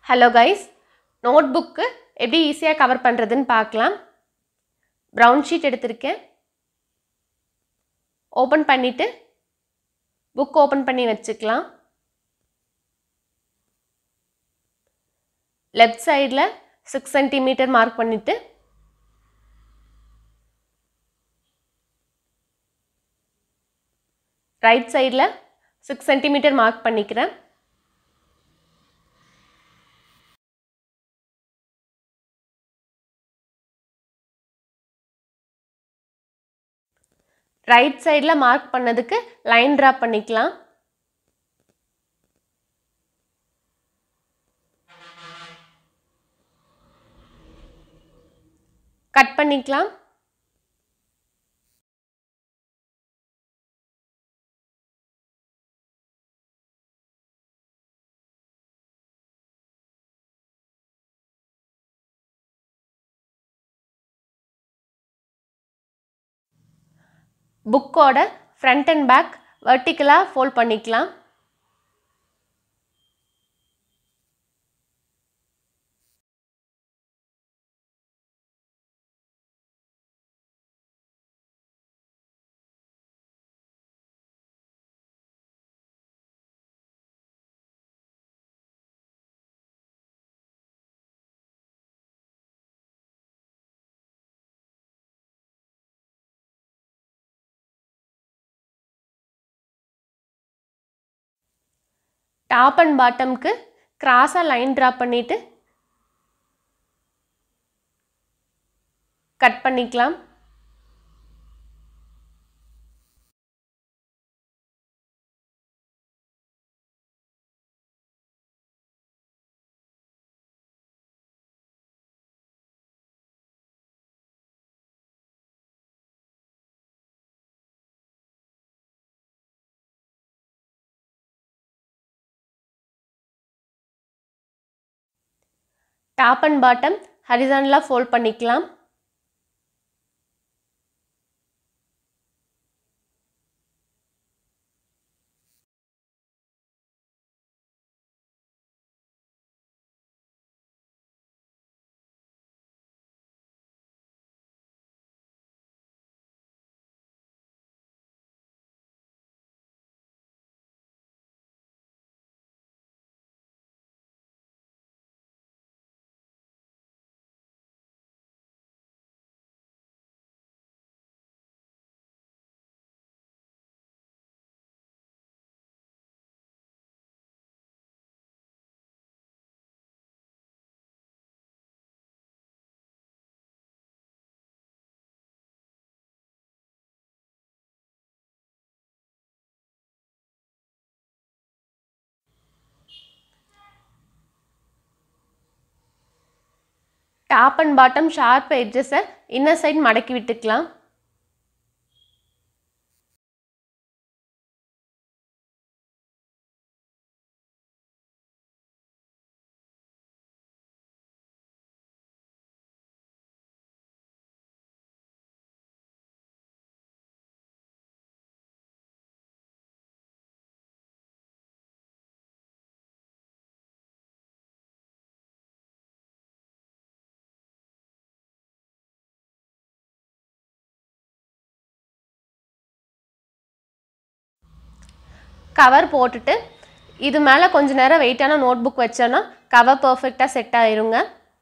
hello guys note book எப்படி ஈஸியாக cover பண்ணுறதுன்னு பார்க்கலாம் ப்ரௌன் ஷீட் எடுத்திருக்கேன் ஓப்பன் பண்ணிவிட்டு புக் ஓப்பன் பண்ணி வச்சுக்கலாம் லெஃப்ட் சைடில் சிக்ஸ் சென்டிமீட்டர் மார்க் பண்ணிவிட்டு ரைட் சைடில் சிக்ஸ் சென்டிமீட்டர் மார்க் பண்ணிக்கிறேன் ரைட் சைடில் மார்க் பண்ணதுக்கு லைன் ட்ரா பண்ணிக்கலாம் கட் பண்ணிக்கலாம் புக்கோட ஃப்ரண்ட் அண்ட் பேக் வெர்டிக்கலாக ஃபோல்ட் பண்ணிக்கலாம் டாப் அண்ட் பாட்டம்க்கு கிராஸாக லைன் ட்ரா பண்ணிவிட்டு கட் பண்ணிக்கலாம் டாப் அண்ட் பாட்டம் ஹரிசானலாக ஃபோல்ட் பண்ணிக்கலாம் டாப் அண்ட் பாட்டம் ஷார்ப் எட்ஜஸை இன்னர் சைட் மடக்கி விட்டுக்கலாம் கவர் போட்டுட்டு இது மேலே கொஞ்ச நேரம் வெயிட்டான நோட் புக் வச்சோன்னா கவர் பர்ஃபெக்டாக செட் ஆயிருங்க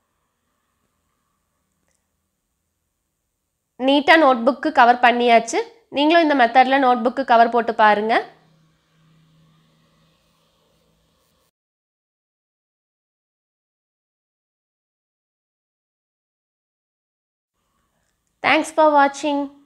நீட்டாக நோட் புக்கு கவர் பண்ணியாச்சு நீங்களும் இந்த மெத்தடில் நோட் புக்கு கவர் போட்டு பாருங்கள் தேங்க்ஸ் ஃபார் வாட்சிங்